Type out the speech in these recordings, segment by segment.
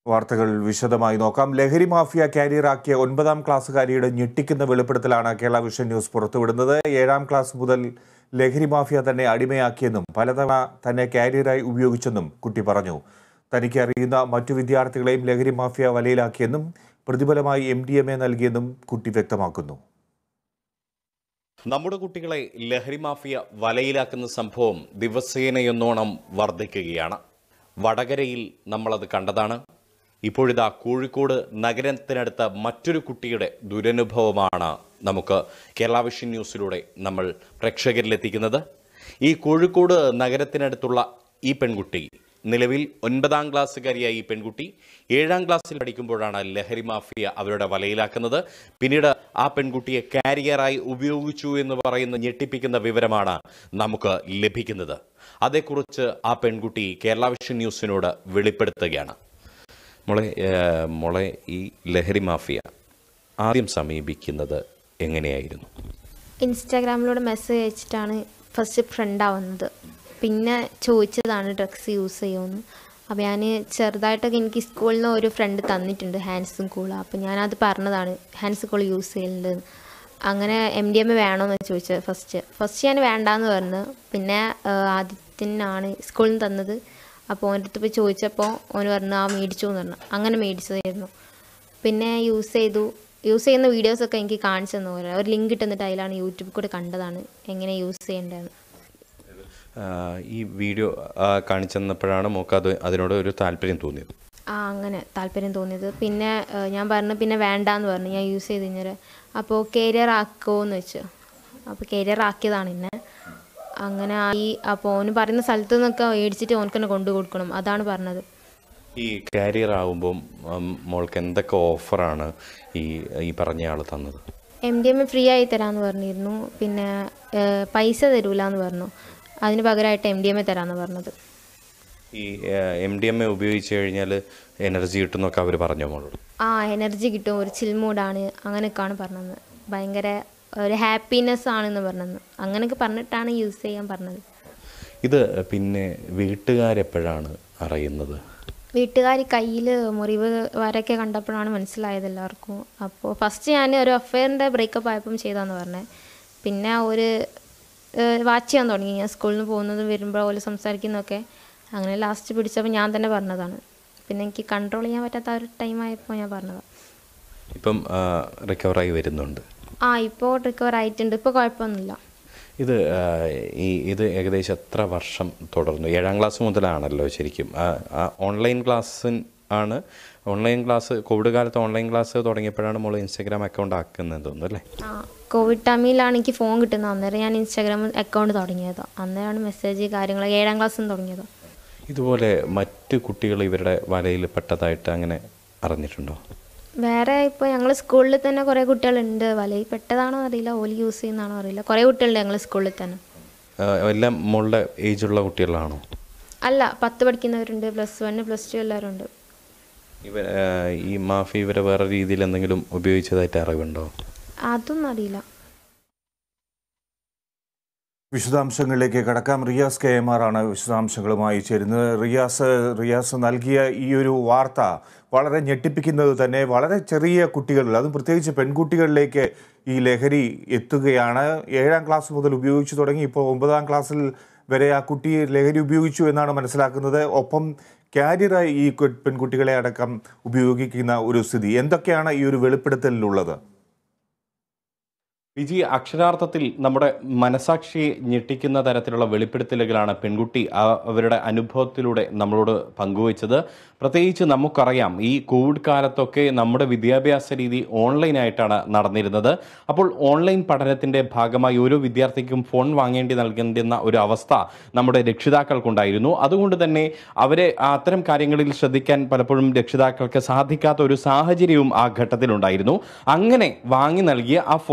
വാർത്തകൾ വിശദമായി നോക്കാം ലഹരി മാഫിയ കാരിയറാക്കിയ ഒൻപതാം ക്ലാസ്സുകാരിയുടെ ഞെട്ടിക്കുന്ന വെളിപ്പെടുത്തലാണ് കേരള വിഷൻ ന്യൂസ് പുറത്തുവിടുന്നത് ഏഴാം ക്ലാസ് മുതൽ ലഹരി മാഫിയ തന്നെ അടിമയാക്കിയെന്നും പലതവണ തന്നെ കാരിയറായി ഉപയോഗിച്ചെന്നും കുട്ടി പറഞ്ഞു തനിക്ക് അറിയുന്ന മറ്റു വിദ്യാർത്ഥികളെയും ലഹരി മാഫിയ വലയിലാക്കിയെന്നും പ്രതിഫലമായി എം ഡി എം എ നൽകിയെന്നും കുട്ടി വ്യക്തമാക്കുന്നു നമ്മുടെ കുട്ടികളെ ലഹരി മാഫിയ വലയിലാക്കുന്ന സംഭവം ദിവസേനയെന്നോണം വർദ്ധിക്കുകയാണ് വടകരയിൽ നമ്മളത് കണ്ടതാണ് ഇപ്പോഴിതാ കോഴിക്കോട് നഗരത്തിനടുത്ത മറ്റൊരു കുട്ടിയുടെ ദുരനുഭവമാണ് നമുക്ക് കേരള വിഷൻ ന്യൂസിലൂടെ നമ്മൾ പ്രേക്ഷകരിലെത്തിക്കുന്നത് ഈ കോഴിക്കോട് നഗരത്തിനടുത്തുള്ള ഈ പെൺകുട്ടി നിലവിൽ ഒൻപതാം ക്ലാസ്സുകാരിയായ ഈ പെൺകുട്ടി ഏഴാം ക്ലാസ്സിൽ പഠിക്കുമ്പോഴാണ് ലഹരി മാഫിയ അവരുടെ വലയിലാക്കുന്നത് പിന്നീട് ആ പെൺകുട്ടിയെ കാരിയറായി ഉപയോഗിച്ചു എന്ന് പറയുന്ന ഞെട്ടിപ്പിക്കുന്ന വിവരമാണ് നമുക്ക് ലഭിക്കുന്നത് അതേക്കുറിച്ച് ആ പെൺകുട്ടി കേരള വിഷൻ ന്യൂസിനോട് വെളിപ്പെടുത്തുകയാണ് മോളെ ഏഹ്, മോളെ ഈ ലഹരി മാഫിയ ആദ്യം സമീപിക്കുന്നത് എങ്ങനെയായിരുന്നു ഇൻസ്റ്റാഗ്രാമിലൂടെ മെസ്സേജ് അയച്ചിട്ടാണ് ഫസ്റ്റ് ഫ്രണ്ട് ആവുന്നത് പിന്നെ ചോദിച്ചതാണ് ഡ്രഗ്സ് യൂസ് ചെയ്യുമെന്ന് അപ്പോൾ ഞാൻ ചെറുതായിട്ടൊക്കെ എനിക്ക് സ്കൂളിൽ നിന്ന് ഒരു ഫ്രണ്ട് തന്നിട്ടുണ്ട് ഹാൻഡ്സും കൂള അപ്പോൾ ഞാനത് പറഞ്ഞതാണ് ഹാൻഡ്സ് കൂൾ യൂസ് ചെയ്യുന്നുണ്ട് അങ്ങനെ എം ഡി എം എ വേണമെന്ന് ചോദിച്ചത് ഫസ്റ്റ് ഫസ്റ്റ് ഞാൻ വേണ്ടാന്ന് പറഞ്ഞു പിന്നെ ആ, ആദിത്യനാണ് സ്കൂളിൽ നിന്ന് തന്നത് അപ്പോൾ ഓൻ്റെ അടുത്ത് പോയി ചോദിച്ചപ്പോൾ ഓന് പറഞ്ഞു ആ മേടിച്ചു എന്ന് പറഞ്ഞു അങ്ങനെ മേടിച്ചതായിരുന്നു പിന്നെ യൂസ് ചെയ്തു യൂസ് ചെയ്യുന്ന വീഡിയോസൊക്കെ എനിക്ക് കാണിച്ചു തന്നു പോലെ ഒരു ലിങ്ക് ഇട്ടുന്നിട്ട് അതിലാണ് യൂട്യൂബിൽ കൂടെ കണ്ടതാണ് എങ്ങനെ യൂസ് ചെയ്യേണ്ടതെന്ന് ആഹ്, ഈ വീഡിയോ ആഹ്, കാണിച്ചു തന്നപ്പോഴാണ് മോക്ക് അത് അതിനോട് ഒരു താല്പര്യം തോന്നിയത് ആ അങ്ങനെ താല്പര്യം തോന്നിയത് പിന്നെ ഏഹ്, ഞാൻ പറഞ്ഞു പിന്നെ വേണ്ടാന്ന് പറഞ്ഞു ഞാൻ യൂസ് ചെയ്ത് കഴിഞ്ഞാൽ അപ്പോൾ കരിയർ ആക്കുമോയെന്ന് വെച്ചു അപ്പോൾ കരിയർ ആക്കിയതാണ് എന്നെ അങ്ങനെ ആയി അപ്പോൾ ഓന് പറയുന്ന സ്ഥലത്തു നിന്നൊക്കെ മേടിച്ചിട്ട് ഓനക്ക് തന്നെ കൊണ്ടു കൊടുക്കണം അതാണ് പറഞ്ഞത് ഈ കാരിയർ ആകുമ്പം ഉം, മോൾക്ക് എന്തൊക്കെ ഓഫറാണ് ഈ ഈ പറഞ്ഞ ആൾ തന്നത് M D M A free ആയി തരാമെന്ന് പറഞ്ഞിരുന്നു പിന്നെ ഏഹ്, പൈസ തരൂല എന്ന് പറഞ്ഞു അതിന് പകരമായിട്ട് എം ഡി എം എ തരാമെന്ന് പറഞ്ഞത് ഈ എം ഡി എം എ ഉപയോഗിച്ച് കഴിഞ്ഞാൽ എനർജി കിട്ടുന്നൊക്കെ അവർ പറഞ്ഞോ മോളോട് ആ എനർജി കിട്ടും ഒരു ചിൽ മൂഡാണ് അങ്ങനെയൊക്കെയാണ് പറഞ്ഞത് ഭയങ്കര ഒരു ഹാപ്പിനെസ് ആണെന്ന് പറഞ്ഞത് അങ്ങനെയൊക്കെ പറഞ്ഞിട്ടാണ് യൂസ് ചെയ്യാൻ പറഞ്ഞത് ഇത് പിന്നെ വീട്ടുകാരെപ്പോഴാണ് അറിയുന്നത് വീട്ടുകാർ കയ്യിൽ മുറിവ് വരൊക്കെ കണ്ടപ്പോഴാണ് മനസ്സിലായത് എല്ലാവർക്കും അപ്പോൾ ഫസ്റ്റ് ഞാൻ ഒരു അഫെയറിൻ്റെ ബ്രേക്കപ്പ് ആയപ്പം ചെയ്താന്ന് പറഞ്ഞത് പിന്നെ ഒരു വാച്ച് ചെയ്യാൻ തുടങ്ങി ഞാൻ സ്കൂളിൽ നിന്ന് പോകുന്നതും വരുമ്പോൾ പോലെ സംസാരിക്കുന്നതൊക്കെ അങ്ങനെ ലാസ്റ്റ് പിടിച്ചപ്പോൾ ഞാൻ തന്നെ പറഞ്ഞതാണ് പിന്നെ എനിക്ക് കൺട്രോൾ ചെയ്യാൻ പറ്റാത്ത ആ ഒരു ടൈം ആയപ്പോൾ ഞാൻ പറഞ്ഞതാണ് ഇപ്പം റിക്കവറായി വരുന്നുണ്ട് ആ ഇപ്പോൾ റിക്കവർ ആയിട്ടുണ്ട് ഇപ്പോൾ കുഴപ്പമൊന്നുമില്ല ഇത് ആ, ഈ ഇത് ഏകദേശം എത്ര വർഷം തുടർന്നു ഏഴാം ക്ലാസ് മുതലാണല്ലോ ശരിക്കും ആ, ആ, ഓൺലൈൻ ക്ലാസ് ആണ് ഓൺലൈൻ ക്ലാസ് കോവിഡ് കാലത്ത് ഓൺലൈൻ ക്ലാസ് തുടങ്ങിയപ്പോഴാണ് മോൾ ഇൻസ്റ്റാഗ്രാം അക്കൗണ്ട് ആക്കുന്നത് തോന്നുന്നു അല്ലേ ആ കോവിഡ് ടൈമിലാണ് എനിക്ക് ഫോൺ കിട്ടുന്നത് അന്നേരം ഞാൻ ഇൻസ്റ്റാഗ്രാം അക്കൗണ്ട് തുടങ്ങിയത് അന്നേരമാണ് മെസ്സേജ് കാര്യങ്ങൾ ഏഴാം ക്ലാസ്സിൽ നിന്ന് തുടങ്ങിയത് ഇതുപോലെ മറ്റു കുട്ടികൾ ഇവരുടെ വലയിൽ പെട്ടതായിട്ട് അങ്ങനെ അറിഞ്ഞിട്ടുണ്ടോ വേറെ ഇപ്പോൾ ഞങ്ങൾ സ്കൂളിൽ തന്നെ കുറേ കുട്ടികളുണ്ട് വലയിൽ പെട്ടതാണോ അറിയില്ല ഓലി യൂസ് ചെയ്യുന്നതാണോ അറിയില്ല കുറേ കുട്ടികളുണ്ട് ഞങ്ങൾ സ്കൂളിൽ തന്നെ ആ, എല്ലാം മോളുടെ ഏജുള്ള കുട്ടികളാണോ അല്ല പത്ത് പഠിക്കുന്നവരുണ്ട് പ്ലസ് വൺ പ്ലസ് ടു എല്ലാവരും ഉണ്ട് ഇവ ആ, ഈ മാഫി ഇവരെ വേറെ രീതിയിൽ എന്തെങ്കിലും ഉപയോഗിച്ചതായിട്ട് അറിവുണ്ടോ അതൊന്നും അറിയില്ല വിശദാംശങ്ങളിലേക്ക് കടക്കാം റിയാസ് കെ എം ആർ ആണ് വിശദാംശങ്ങളുമായി ചേരുന്നത് റിയാസ് റിയാസ് നൽകിയ ഈ ഒരു വാർത്ത വളരെ ഞെട്ടിപ്പിക്കുന്നത് തന്നെ വളരെ ചെറിയ കുട്ടികളിൽ അതും പ്രത്യേകിച്ച് പെൺകുട്ടികളിലേക്ക് ഈ ലഹരി എത്തുകയാണ് ഏഴാം ക്ലാസ് മുതൽ ഉപയോഗിച്ചു തുടങ്ങി ഇപ്പോൾ ഒമ്പതാം ക്ലാസ്സിൽ വരെ ആ കുട്ടി ലഹരി ഉപയോഗിച്ചു എന്നാണ് മനസ്സിലാക്കുന്നത് ഒപ്പം കാരിയറായി ഈ കു- പെൺകുട്ടികളെ അടക്കം ഉപയോഗിക്കുന്ന ഒരു സ്ഥിതി എന്തൊക്കെയാണ് ഈ ഒരു വെളിപ്പെടുത്തലിലുള്ളത് വിജി അക്ഷരാർത്ഥത്തിൽ നമ്മുടെ മനസാക്ഷിയെ ഞെട്ടിക്കുന്ന തരത്തിലുള്ള വെളിപ്പെടുത്തലുകളാണ് പെൺകുട്ടി ആ- അവരുടെ അനുഭവത്തിലൂടെ നമ്മളോട് പങ്കുവച്ചത് പ്രത്യേകിച്ച് നമുക്കറിയാം ഈ കോവിഡ് കാലത്തൊക്കെ നമ്മുടെ വിദ്യാഭ്യാസ രീതി ഓൺലൈനായിട്ടാണ് നടന്നിരുന്നത് അപ്പോൾ ഓൺലൈൻ പഠനത്തിന്റെ ഭാഗമായി ഓരോ വിദ്യാർത്ഥിക്കും ഫോൺ വാങ്ങേണ്ടി നൽകേണ്ടുന്ന ഒരു അവസ്ഥ നമ്മുടെ രക്ഷിതാക്കൾക്കുണ്ടായിരുന്നു അതുകൊണ്ട് തന്നെ അവരെ ആ അത്തരം കാര്യങ്ങളിൽ ശ്രദ്ധിക്കാൻ പലപ്പോഴും രക്ഷിതാക്കൾക്ക് സാധിക്കാത്ത ഒരു സാഹചര്യവും ആ ഘട്ടത്തിലുണ്ടായിരുന്നു അങ്ങനെ വാങ്ങി നൽകിയ ആ ഫോൺ ഫോൺ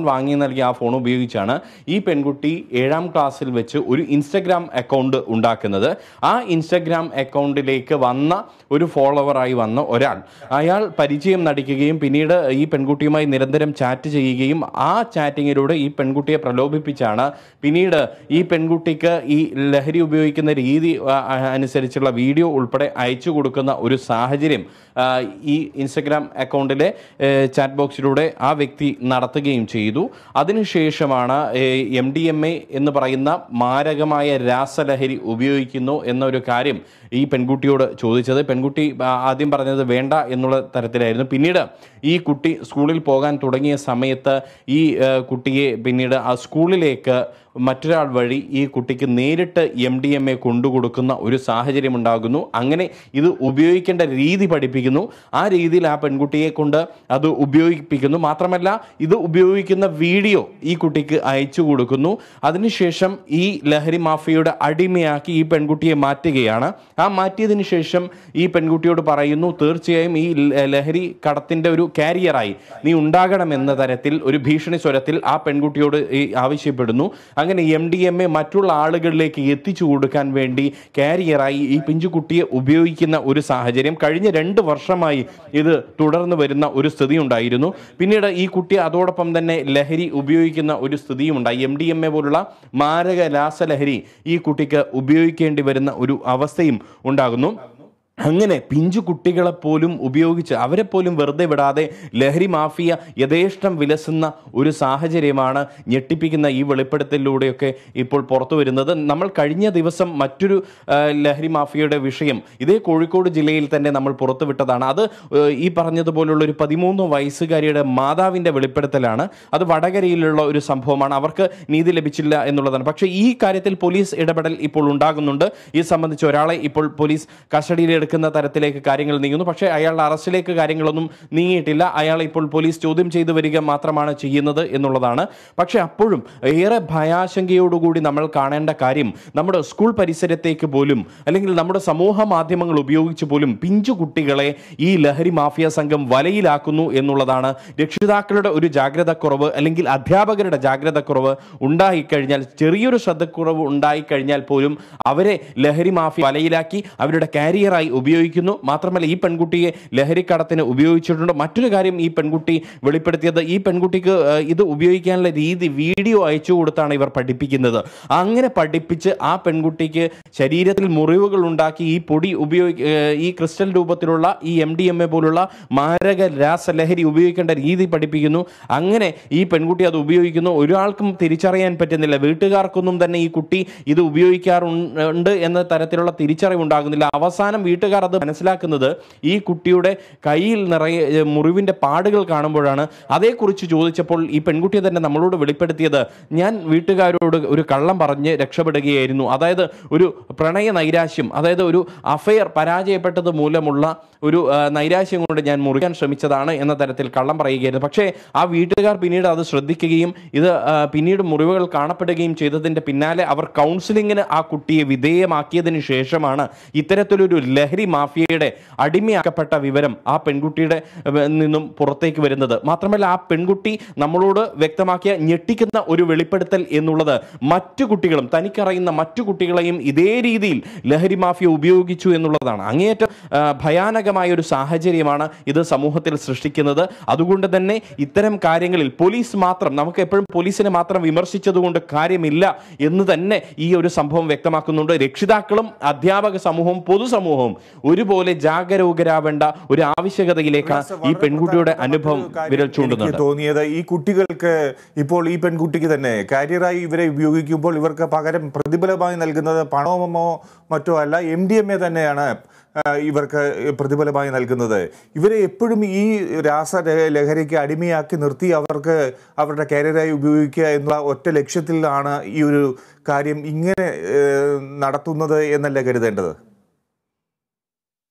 വാങ്ങി നൽകിയ ആ ഫോൺ ഉപയോഗിച്ചാണ് ഈ പെൺകുട്ടി ഏഴാം ക്ലാസ്സിൽ വെച്ച് ഒരു ഇൻസ്റ്റഗ്രാം അക്കൗണ്ട് ഉണ്ടാക്കുന്നത് ആ ഇൻസ്റ്റഗ്രാം അക്കൗണ്ടിലേക്ക് വന്ന ഒരു ഫോളോവറായി വന്ന ഒരാൾ അയാൾ പരിചയം നടിക്കുകയും പിന്നീട് ഈ പെൺകുട്ടിയുമായി നിരന്തരം ചാറ്റ് ചെയ്യുകയും ആ ചാറ്റിങ്ങിലൂടെ ഈ പെൺകുട്ടിയെ പ്രലോഭിപ്പിച്ചാണ് പിന്നീട് ഈ പെൺകുട്ടിക്ക് ഈ ലഹരി ഉപയോഗിക്കുന്ന രീതി ആ, ആ, അനുസരിച്ചുള്ള വീഡിയോ ഉൾപ്പെടെ അയച്ചു കൊടുക്കുന്ന ഒരു സാഹചര്യം ആ, ഈ ഇൻസ്റ്റഗ്രാം അക്കൗണ്ടിലെ ചാറ്റ് ബോക്സിലൂടെ ആ വ്യക്തി നടത്തുകയും ചെയ്തു അതിനുശേഷമാണ് എം ഡി എം എ എന്ന് പറയുന്ന മാരകമായ രാസലഹരി ഉപയോഗിക്കുന്നു എന്നൊരു കാര്യം ഈ പെൺകുട്ടിയോട് ചോദിച്ചത് പെൺകുട്ടി ആ, ആദ്യം പറഞ്ഞത് വേണ്ട എന്നുള്ള തരത്തിലായിരുന്നു പിന്നീട് ഈ കുട്ടി സ്കൂളിൽ പോകാൻ തുടങ്ങിയ സമയത്ത് ഈ ആ, കുട്ടിയെ പിന്നീട് ആ സ്കൂളിലേക്ക് മറ്റൊരാൾ വഴി ഈ കുട്ടിക്ക് നേരിട്ട് എം ഡി എം എ കൊണ്ടുകൊടുക്കുന്ന ഒരു സാഹചര്യം ഉണ്ടാകുന്നു അങ്ങനെ ഇത് ഉപയോഗിക്കേണ്ട രീതി പഠിപ്പിക്കുന്നു ആ രീതിയിൽ ആ പെൺകുട്ടിയെ കൊണ്ട് അത് ഉപയോഗിപ്പിക്കുന്നു മാത്രമല്ല ഇത് ഉപയോഗിക്കുന്ന വീഡിയോ ഈ കുട്ടിക്ക് അയച്ചു കൊടുക്കുന്നു അതിനുശേഷം ഈ ലഹരി മാഫിയയുടെ അടിമയാക്കി ഈ പെൺകുട്ടിയെ മാറ്റുകയാണ് ആ മാറ്റിയതിനു ശേഷം ഈ പെൺകുട്ടിയോട് പറയുന്നു തീർച്ചയായും ഈ ല- ലഹരി കടത്തിന്റെ ഒരു കാരിയറായി നീ ഉണ്ടാകണം എന്ന തരത്തിൽ ഒരു ഭീഷണി സ്വരത്തിൽ ആ പെൺകുട്ടിയോട് ഈ ആവശ്യപ്പെടുന്നു അങ്ങനെ എം ഡി എം എ മറ്റുള്ള ആളുകളിലേക്ക് എത്തിച്ചു കൊടുക്കാൻ വേണ്ടി കാരിയറായി ഈ പിഞ്ചുകുട്ടിയെ ഉപയോഗിക്കുന്ന ഒരു സാഹചര്യം കഴിഞ്ഞ രണ്ട് വർഷമായി ഇത് തുടർന്ന് വരുന്ന ഒരു സ്ഥിതി ഉണ്ടായിരുന്നു പിന്നീട് ഈ കുട്ടി അതോടൊപ്പം തന്നെ ലഹരി ഉപയോഗിക്കുന്ന ഒരു സ്ഥിതിയും ഉണ്ടായി എം ഡി എം എ പോലുള്ള മാരക രാസലഹരി ഈ കുട്ടിക്ക് ഉപയോഗിക്കേണ്ടി വരുന്ന ഒരു അവസ്ഥയും ഉണ്ടാകുന്നു അങ്ങനെ പിഞ്ചു കുട്ടികളെ പോലും ഉപയോഗിച്ച് അവരെ പോലും വെറുതെ വിടാതെ ലഹരി മാഫിയ യഥേഷ്ടം വിലസുന്ന ഒരു സാഹചര്യമാണ് ഞെട്ടിപ്പിക്കുന്ന ഈ വെളിപ്പെടുത്തലിലൂടെയൊക്കെ ഇപ്പോൾ പുറത്തു വരുന്നത് നമ്മൾ കഴിഞ്ഞ ദിവസം മറ്റൊരു ആ, ലഹരി മാഫിയയുടെ വിഷയം ഇതേ കോഴിക്കോട് ജില്ലയിൽ തന്നെ നമ്മൾ പുറത്തുവിട്ടതാണ് അത് ഏ, ഈ പറഞ്ഞതുപോലുള്ള ഒരു പതിമൂന്ന് വയസ്സുകാരിയുടെ മാതാവിൻ്റെ വെളിപ്പെടുത്തലാണ് അത് വടകരയിലുള്ള ഒരു സംഭവമാണ് അവർക്ക് നീതി ലഭിച്ചില്ല എന്നുള്ളതാണ് പക്ഷേ ഈ കാര്യത്തിൽ പോലീസ് ഇടപെടൽ ഇപ്പോൾ ഉണ്ടാകുന്നുണ്ട് ഈ സംബന്ധിച്ച് ഒരാളെ ഇപ്പോൾ പോലീസ് കസ്റ്റഡിയിൽ എടുക്കുന്ന തരത്തിലേക്ക് കാര്യങ്ങൾ നീങ്ങുന്നു പക്ഷേ അയാളുടെ അറസ്റ്റിലേക്ക് കാര്യങ്ങളൊന്നും നീങ്ങിയിട്ടില്ല അയാളെ ഇപ്പോൾ പോലീസ് ചോദ്യം ചെയ്തു വരിക മാത്രമാണ് ചെയ്യുന്നത് എന്നുള്ളതാണ് പക്ഷേ അപ്പോഴും ഏറെ ഭയാശങ്കയോടുകൂടി നമ്മൾ കാണേണ്ട കാര്യം നമ്മുടെ സ്കൂൾ പരിസരത്തേക്ക് പോലും അല്ലെങ്കിൽ നമ്മുടെ സമൂഹ മാധ്യമങ്ങൾ ഉപയോഗിച്ച് പോലും പിഞ്ചു കുട്ടികളെ ഈ ലഹരി മാഫിയ സംഘം വലയിലാക്കുന്നു എന്നുള്ളതാണ് രക്ഷിതാക്കളുടെ ഒരു ജാഗ്രതക്കുറവ് അല്ലെങ്കിൽ അധ്യാപകരുടെ ജാഗ്രതക്കുറവ് ഉണ്ടായിക്കഴിഞ്ഞാൽ ചെറിയൊരു ശ്രദ്ധക്കുറവ് ഉണ്ടായിക്കഴിഞ്ഞാൽ പോലും അവരെ ലഹരി മാഫിയ വലയിലാക്കി അവരുടെ കാരിയറായി ഉപയോഗിക്കുന്നു മാത്രമല്ല ഈ പെൺകുട്ടിയെ ലഹരിക്കടത്തിന് ഉപയോഗിച്ചിട്ടുണ്ട് മറ്റൊരു കാര്യം ഈ പെൺകുട്ടി വെളിപ്പെടുത്തിയത് ഈ പെൺകുട്ടിക്ക് ഏഹ്, ഇത് ഉപയോഗിക്കാനുള്ള രീതി വീഡിയോ അയച്ചു കൊടുത്താണ് ഇവർ പഠിപ്പിക്കുന്നത് അങ്ങനെ പഠിപ്പിച്ച് ആ പെൺകുട്ടിക്ക് ശരീരത്തിൽ മുറിവുകൾ ഉണ്ടാക്കി ഈ പൊടി ഉപയോഗി ഏഹ്, ഈ ക്രിസ്റ്റൽ രൂപത്തിലുള്ള ഈ എം ഡി എം എ പോലുള്ള മാരക രാസലഹരി ഉപയോഗിക്കേണ്ട രീതി പഠിപ്പിക്കുന്നു അങ്ങനെ ഈ പെൺകുട്ടി അത് ഉപയോഗിക്കുന്നു ഒരാൾക്കും തിരിച്ചറിയാൻ പറ്റുന്നില്ല വീട്ടുകാർക്കൊന്നും തന്നെ ഈ കുട്ടി ഇത് ഉപയോഗിക്കാറുണ്ട് എന്ന തരത്തിലുള്ള തിരിച്ചറിവുണ്ടാകുന്നില്ല അവസാനം വീട്ടുകാർ അത് മനസ്സിലാക്കുന്നത് ഈ കുട്ടിയുടെ കയ്യിൽ നിറയെ ഏ, മുറിവിന്റെ പാടുകൾ കാണുമ്പോഴാണ് അതേക്കുറിച്ച് ചോദിച്ചപ്പോൾ ഈ പെൺകുട്ടി തന്നെ നമ്മളോട് വെളിപ്പെടുത്തിയത് ഞാൻ വീട്ടുകാരോട് ഒരു കള്ളം പറഞ്ഞ് രക്ഷപ്പെടുകയായിരുന്നു അതായത് ഒരു പ്രണയ നൈരാശ്യം അതായത് ഒരു അഫയർ പരാജയപ്പെട്ടത് മൂലമുള്ള ഒരു ആ, നൈരാശ്യം കൊണ്ട് ഞാൻ മുറിക്കാൻ ശ്രമിച്ചതാണ് എന്ന തരത്തിൽ കള്ളം പറയുകയായിരുന്നു പക്ഷേ ആ വീട്ടുകാർ പിന്നീട് അത് ശ്രദ്ധിക്കുകയും ഇത് ആ, പിന്നീട് മുറിവുകൾ കാണപ്പെടുകയും ചെയ്തതിൻ്റെ പിന്നാലെ അവർ കൗൺസിലിങ്ങിന് ആ കുട്ടിയെ വിധേയമാക്കിയതിന് ശേഷമാണ് ഇത്തരത്തിലൊരു ലഹരി മാഫിയയുടെ അടിമയാക്കപ്പെട്ട വിവരം ആ പെൺകുട്ടിയുടെ ഏർ, നിന്നും പുറത്തേക്ക് വരുന്നത് മാത്രമല്ല ആ പെൺകുട്ടി നമ്മളോട് വ്യക്തമാക്കിയ ഞെട്ടിക്കുന്ന ഒരു വെളിപ്പെടുത്തൽ എന്നുള്ളത് മറ്റു കുട്ടികളും തനിക്കറിയുന്ന മറ്റു കുട്ടികളെയും ഇതേ രീതിയിൽ ലഹരി മാഫിയ ഉപയോഗിച്ചു എന്നുള്ളതാണ് അങ്ങേയറ്റം ആ, ഭയാനകമായ ഒരു സാഹചര്യമാണ് ഇത് സമൂഹത്തിൽ സൃഷ്ടിക്കുന്നത് അതുകൊണ്ട് തന്നെ ഇത്തരം കാര്യങ്ങളിൽ പോലീസ് മാത്രം നമുക്ക് എപ്പോഴും പോലീസിനെ മാത്രം വിമർശിച്ചതുകൊണ്ട് കാര്യമില്ല എന്ന് തന്നെ ഈ ഒരു സംഭവം വ്യക്തമാക്കുന്നുണ്ട് രക്ഷിതാക്കളും അധ്യാപക സമൂഹവും പൊതുസമൂഹവും ഒരുപോലെ ജാഗരൂകരാവേണ്ട ഒരു ആവശ്യകതയിലേക്കാണ് ഈ പെൺകുട്ടിയുടെ അനുഭവം വിരൽ എനിക്ക് ചൂണ്ടുന്നുണ്ട് തോന്നിയത് ഈ കുട്ടികൾക്ക് ഇപ്പോൾ ഈ പെൺകുട്ടിക്ക് തന്നെ കാരിയറായി ഇവരെ ഉപയോഗിക്കുമ്പോൾ ഇവർക്ക് പകരം പ്രതിഫലമായി നൽകുന്നത് പണമോ മറ്റോ അല്ല എം ഡി എം എ തന്നെയാണ് ആ, ഇവർക്ക് പ്രതിഫലമായി നൽകുന്നത് ഇവരെ എപ്പോഴും ഈ രാസ ല- ലഹരിക്ക് അടിമയാക്കി നിർത്തി അവർക്ക് അവരുടെ കരിയറായി ഉപയോഗിക്കുക എന്നുള്ള ഒറ്റ ലക്ഷ്യത്തിലാണ് ഈ ഒരു കാര്യം ഇങ്ങനെ ഏ, നടത്തുന്നത് എന്നല്ല കരുതേണ്ടത്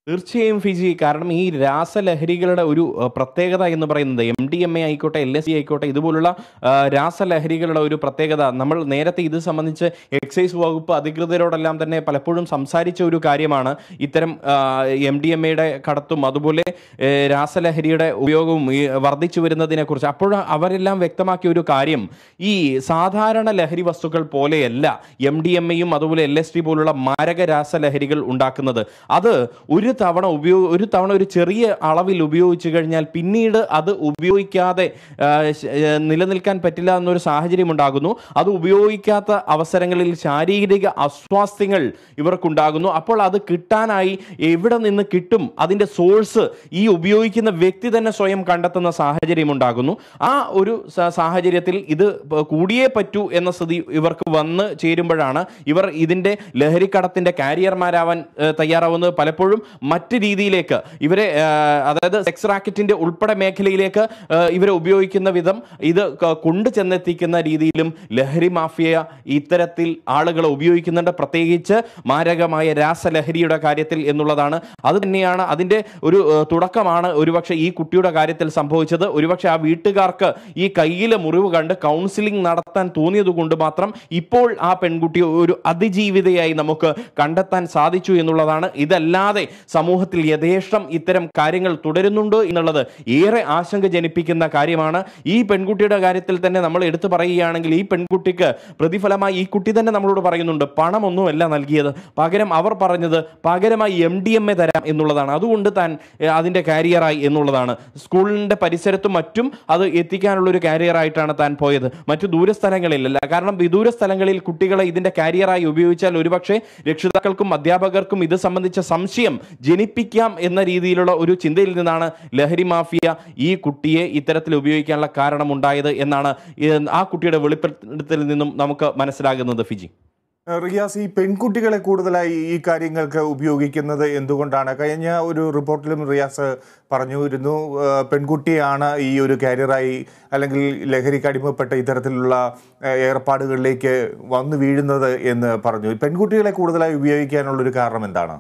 തീർച്ചയായും ഫിജി കാരണം ഈ രാസലഹരികളുടെ ഒരു അഹ്, പ്രത്യേകത എന്ന് പറയുന്നത് എം ഡി എം എ ആയിക്കോട്ടെ എൽ എസ് സി ആയിക്കോട്ടെ ഇതുപോലുള്ള ആ, രാസലഹരികളുടെ ഒരു പ്രത്യേകത നമ്മൾ നേരത്തെ ഇത് സംബന്ധിച്ച് എക്സൈസ് വകുപ്പ് അധികൃതരോടെല്ലാം തന്നെ പലപ്പോഴും സംസാരിച്ച ഒരു കാര്യമാണ് ഇത്തരം എം ഡി എം എയുടെ കടത്തും അതുപോലെ ഏ, രാസലഹരിയുടെ ഉപയോഗവും ഈ വർദ്ധിച്ചു വരുന്നതിനെ കുറിച്ച് അപ്പോൾ അവരെല്ലാം വ്യക്തമാക്കിയ ഒരു കാര്യം ഈ സാധാരണ ലഹരി വസ്തുക്കൾ പോലെയല്ല എം ഡി എം എയും അതുപോലെ എൽ എസ് ടി പോലുള്ള മാരക രാസലഹരികൾ ഉണ്ടാക്കുന്നത് അത് ഒരു തവണ ഉപയോഗ ഒരു തവണ ഒരു ചെറിയ അളവിൽ ഉപയോഗിച്ചു കഴിഞ്ഞാൽ പിന്നീട് അത് ഉപയോഗിക്കാതെ ആ, ശ- ഏ, നിലനിൽക്കാൻ പറ്റില്ല എന്നൊരു സാഹചര്യം ഉണ്ടാകുന്നു അത് ഉപയോഗിക്കാത്ത അവസരങ്ങളിൽ ശാരീരിക അസ്വാസ്ഥ്യങ്ങൾ ഇവർക്കുണ്ടാകുന്നു അപ്പോൾ അത് കിട്ടാനായി എവിടെ നിന്ന് കിട്ടും അതിൻ്റെ സോഴ്സ് ഈ ഉപയോഗിക്കുന്ന വ്യക്തി തന്നെ സ്വയം കണ്ടെത്തുന്ന സാഹചര്യം ഉണ്ടാകുന്നു ആ ഒരു സ- സാഹചര്യത്തിൽ ഇത് പ- കൂടിയേ പറ്റൂ എന്ന സ്ഥിതി ഇവർക്ക് വന്ന് ചേരുമ്പോഴാണ് ഇവർ ഇതിൻ്റെ ലഹരിക്കടത്തിൻ്റെ കാരിയർമാരാവാൻ ഏ, തയ്യാറാവുന്നത് പലപ്പോഴും മറ്റ് രീതിയിലേക്ക് ഇവരെ ആ, അതായത് സെക്സ് റാക്കറ്റിൻ്റെ ഉൾപ്പെടെ മേഖലയിലേക്ക് ആ, ഇവരെ ഉപയോഗിക്കുന്ന വിധം ഇത് ക- കൊണ്ടു ചെന്നെത്തിക്കുന്ന രീതിയിലും ലഹരി മാഫിയ ഇത്തരത്തിൽ ആളുകളെ ഉപയോഗിക്കുന്നുണ്ട് പ്രത്യേകിച്ച് മാരകമായ രാസലഹരിയുടെ കാര്യത്തിൽ എന്നുള്ളതാണ് അത് തന്നെയാണ് അതിൻ്റെ ഒരു ആ, തുടക്കമാണ് ഒരുപക്ഷെ ഈ കുട്ടിയുടെ കാര്യത്തിൽ സംഭവിച്ചത് ഒരുപക്ഷെ ആ വീട്ടുകാർക്ക് ഈ കയ്യിലെ മുറിവ് കണ്ട് കൗൺസിലിംഗ് നടത്താൻ തോന്നിയത് കൊണ്ട് മാത്രം ഇപ്പോൾ ആ പെൺകുട്ടി ഒരു അതിജീവിതയായി നമുക്ക് കണ്ടെത്താൻ സാധിച്ചു എന്നുള്ളതാണ് ഇതല്ലാതെ സമൂഹത്തിൽ യഥേഷ്ടം ഇത്തരം കാര്യങ്ങൾ തുടരുന്നുണ്ട് എന്നുള്ളത് ഏറെ ആശങ്ക ജനിപ്പിക്കുന്ന കാര്യമാണ് ഈ പെൺകുട്ടിയുടെ കാര്യത്തിൽ തന്നെ നമ്മൾ എടുത്തു പറയുകയാണെങ്കിൽ ഈ പെൺകുട്ടിക്ക് പ്രതിഫലമായി ഈ കുട്ടി തന്നെ നമ്മളോട് പറയുന്നുണ്ട് പണമൊന്നുമല്ല നൽകിയത് പകരം അവർ പറഞ്ഞത് പകരമായി എം ഡി എം എ തരാം എന്നുള്ളതാണ് അതുകൊണ്ട് താൻ ഏ, അതിൻ്റെ കാരിയറായി എന്നുള്ളതാണ് സ്കൂളിൻ്റെ പരിസരത്തും മറ്റും അത് എത്തിക്കാനുള്ള ഒരു കാരിയറായിട്ടാണ് താൻ പോയത് മറ്റു ദൂരസ്ഥലങ്ങളിലല്ല കാരണം വിദൂര സ്ഥലങ്ങളിൽ കുട്ടികളെ ഇതിൻ്റെ കാരിയറായി ഉപയോഗിച്ചാൽ ഒരുപക്ഷെ രക്ഷിതാക്കൾക്കും അധ്യാപകർക്കും ഇത് സംബന്ധിച്ച സംശയം ജനിപ്പിക്കാം എന്ന രീതിയിലുള്ള ഒരു ചിന്തയിൽ നിന്നാണ് ലഹരി മാഫിയ ഈ കുട്ടിയെ ഇത്തരത്തിൽ ഉപയോഗിക്കാനുള്ള കാരണമുണ്ടായത് എന്നാണ് ഈ- ആ കുട്ടിയുടെ വെളിപ്പെടുത്തലിൽ നിന്നും നമുക്ക് മനസ്സിലാകുന്നത് ഫിജി റിയാസ് ഈ പെൺകുട്ടികളെ കൂടുതലായി ഈ കാര്യങ്ങൾക്ക് ഉപയോഗിക്കുന്നത് എന്തുകൊണ്ടാണ് കഴിഞ്ഞ ഒരു റിപ്പോർട്ടിലും റിയാസ് പറഞ്ഞിരുന്നു ആ, പെൺകുട്ടിയാണ് ഈ ഒരു കാരിയറായി അല്ലെങ്കിൽ ലഹരിക്ക് അടിമപ്പെട്ട ഇത്തരത്തിലുള്ള ആ, ഏർപ്പാടുകളിലേക്ക് വന്നു വീഴുന്നത് എന്ന് പറഞ്ഞു പെൺകുട്ടികളെ കൂടുതലായി ഉപയോഗിക്കാനുള്ള ഒരു കാരണം എന്താണ്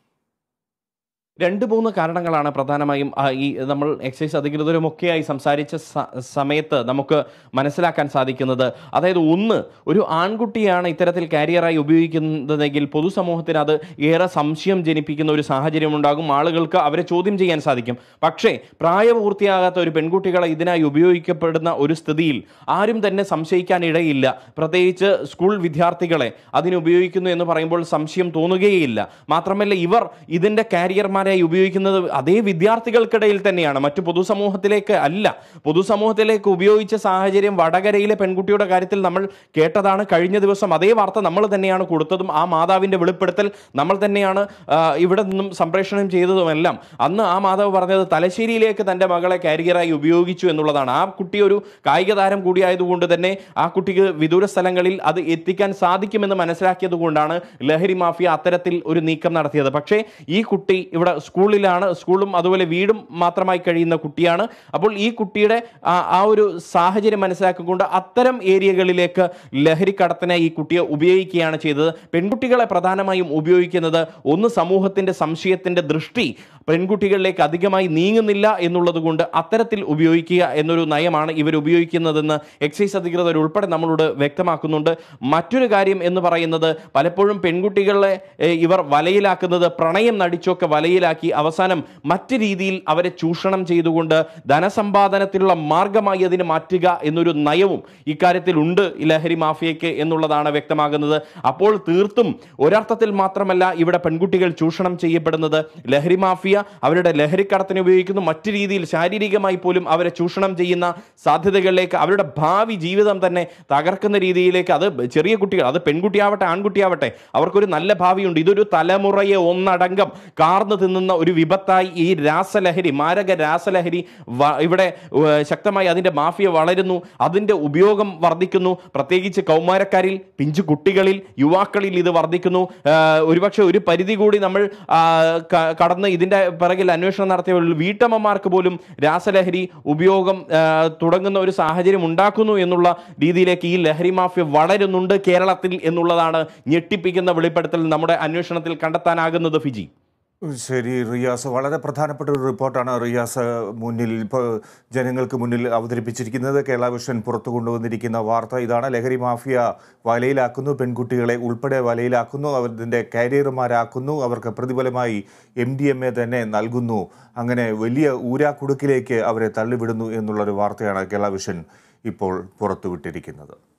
രണ്ട് മൂന്ന് കാരണങ്ങളാണ് പ്രധാനമായും ആ, ഈ നമ്മൾ എക്സൈസ് അധികൃതരുമൊക്കെയായി സംസാരിച്ച സ- സമയത്ത് നമുക്ക് മനസ്സിലാക്കാൻ സാധിക്കുന്നത് അതായത് ഒന്ന് ഒരു ആൺകുട്ടിയാണ് ഇത്തരത്തിൽ കാരിയറായി ഉപയോഗിക്കുന്നതെങ്കിൽ പൊതുസമൂഹത്തിന് അത് ഏറെ സംശയം ജനിപ്പിക്കുന്ന ഒരു സാഹചര്യം ഉണ്ടാകും ആളുകൾക്ക് അവരെ ചോദ്യം ചെയ്യാൻ സാധിക്കും പക്ഷേ പ്രായപൂർത്തിയാകാത്ത ഒരു പെൺകുട്ടികളെ ഇതിനായി ഉപയോഗിക്കപ്പെടുന്ന ഒരു സ്ഥിതിയിൽ ആരും തന്നെ സംശയിക്കാൻ ഇടയില്ല പ്രത്യേകിച്ച് സ്കൂൾ വിദ്യാർത്ഥികളെ അതിന് ഉപയോഗിക്കുന്നു എന്ന് പറയുമ്പോൾ സംശയം തോന്നുകയില്ല മാത്രമല്ല ഇവർ ഇതിൻ്റെ കാരിയർമാരായി ഉപയോഗിക്കുന്നത് അതേ വിദ്യാർത്ഥികൾക്കിടയിൽ തന്നെയാണ് മറ്റു പൊതുസമൂഹത്തിലേക്ക് അല്ല പൊതുസമൂഹത്തിലേക്ക് ഉപയോഗിച്ച സാഹചര്യം വടകരയിലെ പെൺകുട്ടിയുടെ കാര്യത്തിൽ നമ്മൾ കേട്ടതാണ് കഴിഞ്ഞ ദിവസം അതേ വാർത്ത നമ്മൾ തന്നെയാണ് കൊടുത്തതും ആ മാതാവിൻ്റെ വെളിപ്പെടുത്തൽ നമ്മൾ തന്നെയാണ് ആ, ഇവിടെ നിന്നും സംപ്രേഷണം ചെയ്തതുമെല്ലാം അന്ന് ആ മാതാവ് പറഞ്ഞത് തലശ്ശേരിയിലേക്ക് തൻ്റെ മകളെ കാരിയറായി ഉപയോഗിച്ചു എന്നുള്ളതാണ് ആ കുട്ടി ഒരു കായിക താരം കൂടിയായതുകൊണ്ട് തന്നെ ആ കുട്ടിക്ക് വിദൂര സ്ഥലങ്ങളിൽ അത് എത്തിക്കാൻ സാധിക്കുമെന്ന് മനസ്സിലാക്കിയത് കൊണ്ടാണ് ലഹരി മാഫിയ അത്തരത്തിൽ ഒരു നീക്കം നടത്തിയത് പക്ഷേ ഈ കുട്ടി ഇവിടെ സ്കൂളിലാണ് സ്കൂളും അതുപോലെ വീടും മാത്രമായി കഴിയുന്ന കുട്ടിയാണ് അപ്പോൾ ഈ കുട്ടിയുടെ ആ ആ ഒരു സാഹചര്യം മനസ്സിലാക്കിക്കൊണ്ട് അത്തരം ഏരിയകളിലേക്ക് ലഹരി കടത്തിനെ ഈ കുട്ടിയെ ഉപയോഗിക്കുകയാണ് ചെയ്തത് പെൺകുട്ടികളെ പ്രധാനമായും ഉപയോഗിക്കുന്നത് ഒന്ന് സമൂഹത്തിൻ്റെ സംശയത്തിൻ്റെ ദൃഷ്ടി പെൺകുട്ടികളിലേക്ക് അധികമായി നീങ്ങുന്നില്ല എന്നുള്ളത് കൊണ്ട് അത്തരത്തിൽ ഉപയോഗിക്കുക എന്നൊരു നയമാണ് ഇവർ ഉപയോഗിക്കുന്നതെന്ന് എക്സൈസ് അധികൃതർ ഉൾപ്പെടെ നമ്മളോട് വ്യക്തമാക്കുന്നുണ്ട് മറ്റൊരു കാര്യം എന്ന് പറയുന്നത് പലപ്പോഴും പെൺകുട്ടികളെ ഏ, ഇവർ വലയിലാക്കുന്നത് പ്രണയം നടിച്ചൊക്കെ വലയിലാക്കി അവസാനം മറ്റ് രീതിയിൽ അവരെ ചൂഷണം ചെയ്തുകൊണ്ട് ധനസമ്പാദനത്തിലുള്ള മാർഗമായി അതിന് മാറ്റുക എന്നൊരു നയവും ഇക്കാര്യത്തിൽ ഉണ്ട് ഈ ലഹരി മാഫിയയ്ക്ക് എന്നുള്ളതാണ് വ്യക്തമാകുന്നത് അപ്പോൾ തീർത്തും ഒരർത്ഥത്തിൽ മാത്രമല്ല ഇവിടെ പെൺകുട്ടികൾ ചൂഷണം ചെയ്യപ്പെടുന്നത് ലഹരി മാഫിയ അവരുടെ ലഹരിക്കടത്തിന് ഉപയോഗിക്കുന്നു മറ്റു രീതിയിൽ ശാരീരികമായി പോലും അവരെ ചൂഷണം ചെയ്യുന്ന സാധ്യതകളിലേക്ക് അവരുടെ ഭാവി ജീവിതം തന്നെ തകർക്കുന്ന രീതിയിലേക്ക് അത് ചെറിയ കുട്ടികൾ അത് പെൺകുട്ടിയാവട്ടെ ആൺകുട്ടിയാവട്ടെ അവർക്കൊരു നല്ല ഭാവിയുണ്ട് ഇതൊരു തലമുറയെ ഒന്നടങ്കം കാർന്നു തിന്നുന്ന ഒരു വിപത്തായി ഈ രാസലഹരി മാരക രാസലഹരി വ- ഇവിടെ ഏർ, ശക്തമായി അതിൻ്റെ മാഫിയ വളരുന്നു അതിൻ്റെ ഉപയോഗം വർദ്ധിക്കുന്നു പ്രത്യേകിച്ച് കൗമാരക്കാരിൽ പിഞ്ചു കുട്ടികളിൽ യുവാക്കളിൽ ഇത് വർദ്ധിക്കുന്നു ഏർ, ഒരുപക്ഷെ ഒരു പരിധി കൂടി നമ്മൾ ആ, ക- കടന്ന് ഇതിൻ്റെ പിറകിൽ അന്വേഷണം നടത്തിയ വീട്ടമ്മമാർക്ക് പോലും രാസലഹരി ഉപയോഗം ആ, തുടങ്ങുന്ന ഒരു സാഹചര്യം ഉണ്ടാക്കുന്നു എന്നുള്ള രീതിയിലേക്ക് ഈ ലഹരി മാഫിയ വളരുന്നുണ്ട് കേരളത്തിൽ എന്നുള്ളതാണ് ഞെട്ടിപ്പിക്കുന്ന വെളിപ്പെടുത്തൽ നമ്മുടെ അന്വേഷണത്തിൽ കണ്ടെത്താനാകുന്നത് ഫിജി ശരി റിയാസ് വളരെ പ്രധാനപ്പെട്ട ഒരു റിപ്പോർട്ടാണ് റിയാസ് മുന്നിൽ ഇപ്പോൾ ജനങ്ങൾക്ക് മുന്നിൽ അവതരിപ്പിച്ചിരിക്കുന്നത് കേരള വിഷൻ പുറത്തു കൊണ്ടുവന്നിരിക്കുന്ന വാർത്ത ഇതാണ് ലഹരി മാഫിയ വലയിലാക്കുന്നു പെൺകുട്ടികളെ ഉൾപ്പെടെ വലയിലാക്കുന്നു അവരുടെ കാരിയർമാരാക്കുന്നു അവർക്ക് പ്രതിഫലമായി എം ഡി എം എ തന്നെ നൽകുന്നു അങ്ങനെ വലിയ ഊരാക്കുടുക്കിലേക്ക് അവരെ തള്ളിവിടുന്നു എന്നുള്ളൊരു വാർത്തയാണ് കേരള വിഷൻ ഇപ്പോൾ പുറത്തുവിട്ടിരിക്കുന്നത്